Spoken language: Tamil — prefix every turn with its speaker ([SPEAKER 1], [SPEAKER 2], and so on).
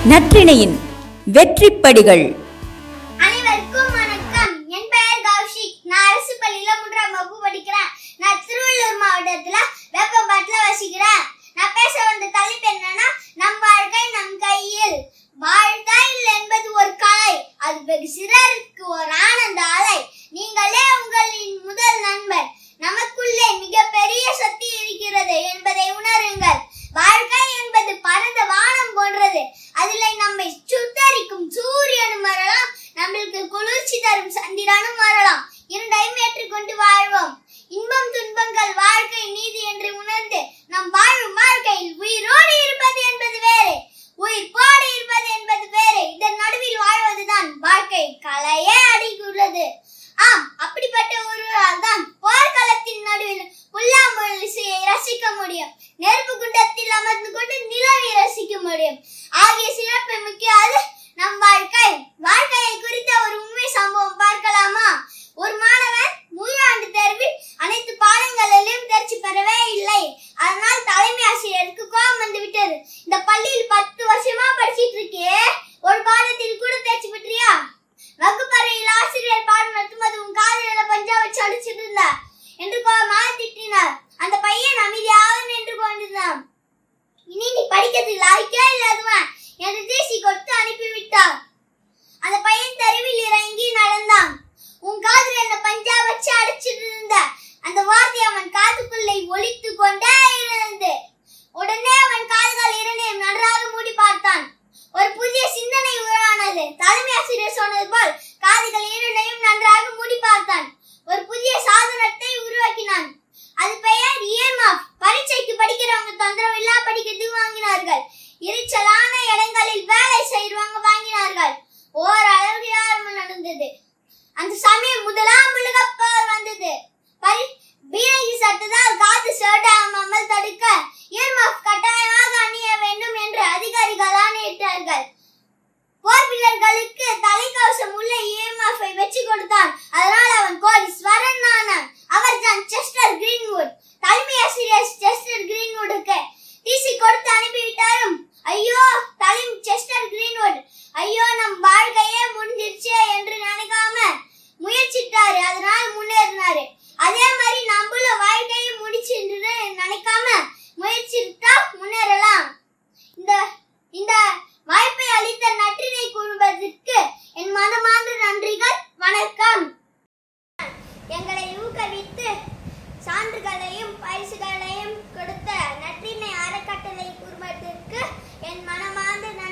[SPEAKER 1] நற்றிணையின் வெற்றிப்படிகள்
[SPEAKER 2] அனைவருக்கும் வணக்கம் என் பெயர் கௌஷிக் நான் அரசு பள்ளியில மூன்றாம் வகுப்பு படிக்கிறேன் நான் திருவள்ளூர் மாவட்டத்துல வேப்பம்பாட்டுல வசிக்கிறேன் நான் பேச வந்த தலைப்பு என்னன்னா நம் வாழ்க்கை நம் கையில் வாழ்க்கையில் என்பது ஒரு கலை அது வெகு சிலருக்கு ஒரு ஆனந்த அலை நீங்களே உங்களின் முதல் நண்பர் நமக்குள்ளே மிகப்பெரிய சக்தி இருக்கிறது என்பதை உணருங்கள் வாழ்க்கை என்பது பரந்த வானம் போன்றது அதில் நம்மை சுத்தரிக்கும் சூரியனும் வரலாம் நம்மளுக்கு குளிர்ச்சி தரும் சந்திரனும் வரலாம் இரண்டையும் ஏற்றுக்கொண்டு வாழ்வோம் இன்பம் துன்பங்கள் வாழ்க்கை நீதி என்று உணர்ந்து நம் வாழும் வாழ்க்கையில் உயிரோடு இருப்பது என்பது வேறு உயிர் போடு இருப்பது என்பது வேறு இதன் நடுவில் வாழ்வதுதான் வாழ்க்கை கலையே அடங்கியுள்ளது ஆம் அப்படிப்பட்ட ஒருவரால் தான் போர்க்களத்தின் நடுவில் புல்லாங்குழல் இசையை ரசிக்க முடியும் நெருப்பு குண்டத்தில் அமர்ந்து கொண்டு நிலவை ரசிக்க முடியும் ஆகிய சிறப்பு மிக்காது நம் வாழ்க்கை வாழ்க்கையை குறித்த ஒரு உண்மை சம்பவம் பார்க்கலாமா ஒரு மாணவன் மூன்றாண்டு தேர்வில் அனைத்து பாடங்களிலும் தேர்ச்சி பெறவே இல்லை அதனால் தலைமை ஆசிரியருக்கு கோபம் வந்து விட்டது இந்த பள்ளியில் பத்து வருஷமா படிச்சிட்டு இருக்கே ஒரு பாடத்தில் கூட தேர்ச்சி பெற்றியா வகுப்பறையில் ஆசிரியர் பாடம் நடத்தும்போது உன் காதல பஞ்சா வச்சு அடிச்சிட்டு இருந்தா என்று கோபமாக திட்டினார் அந்த பையன் அமைதியாக நின்று கொண்டிருந்தான் இனி நீ படிக்கிறதுக்கு லாய்க்கே இல்லாதவன் என்று தீசி கொடுத்து அனுப்பிவிட்டார் அந்த பையன் தெருவில் இறங்கி நடந்தான் உன் காதில் என்ன பஞ்சா வச்சு அடிச்சிட்டு இருந்த அந்த வார்த்தை அவன் காதுக்குள்ளே ஒலித்து கொண்டே இருந்தது உடனே அவன் காதுகள் இரண்டையும் நன்றாக மூடி பார்த்தான் ஒரு புதிய சிந்தனை உருவானது தலைமை ஆசிரியர் சொன்னது போல் காதுகள் இரண்டையும் நன்றாக மூடி பார்த்தான் ஒரு புதிய சாதனத்தை உருவாக்கினான் அது பெயர் இஎம்எஃப் பரீட்சைக்கு படிக்கிறவங்க தொந்தரவு இல்லா படிக்கிறதுக்கு வாங்கினார்கள் இரைச்சலான இடங்களில் வேலை செய்றவங்க வாங்கினார்கள் ஓரளவுக்கு ஆரம்பம் நடந்தது அந்த சமயம் முதலாம் உலகப் போர் வந்தது பரி பீரங்கி சட்டத்தால் காத்து சேட்டாமல் தடுக்க இஎம்எஃப் கட்டாயமாக அணிய வேண்டும் என்று அதிகாரிகள் ஆணையிட்டார்கள் போர் வீரர்களுக்கு தலைக்கவசம் உள்ள இஎம்எஃப் வெற்றி கொடுத்தான் அதனால் அவன் கோடீஸ்வரன் ஆனான் அவர் தான் செஸ்டர் கிரீன்வுட் தலைமை ஆசிரியர் செஸ்டர் கிரீன்வுட்டுக்கு டிசி கொடுத்து அனுப்பிவிட்டாலும் ஐயோ தலைமை செஸ்டர் கிரீன்வுட் ஐயோ நம் வாழ்க்கையே முடிஞ்சிருச்சே என்று நினைக்காம முயற்சிட்டாரு அதனால முன்னேறினாரு அதே மாதிரி நம்மளும் வாழ்க்கையை முடிச்சுன்னு நினைக்காம முயற்சிட்டா முன்னேறலாம் இந்த இந்த வாய்ப்பை அளித்த நற்றினை குழுமத்திற்கு என் மனமார்ந்த நன்றிகள் வணக்கம் எங்களை ஊக்குவித்து சான்றுகளையும் பரிசுகளையும் கொடுத்த நற்றினை அறக்கட்டளை குழுமத்திற்கு என் மனமார்ந்த நன்றி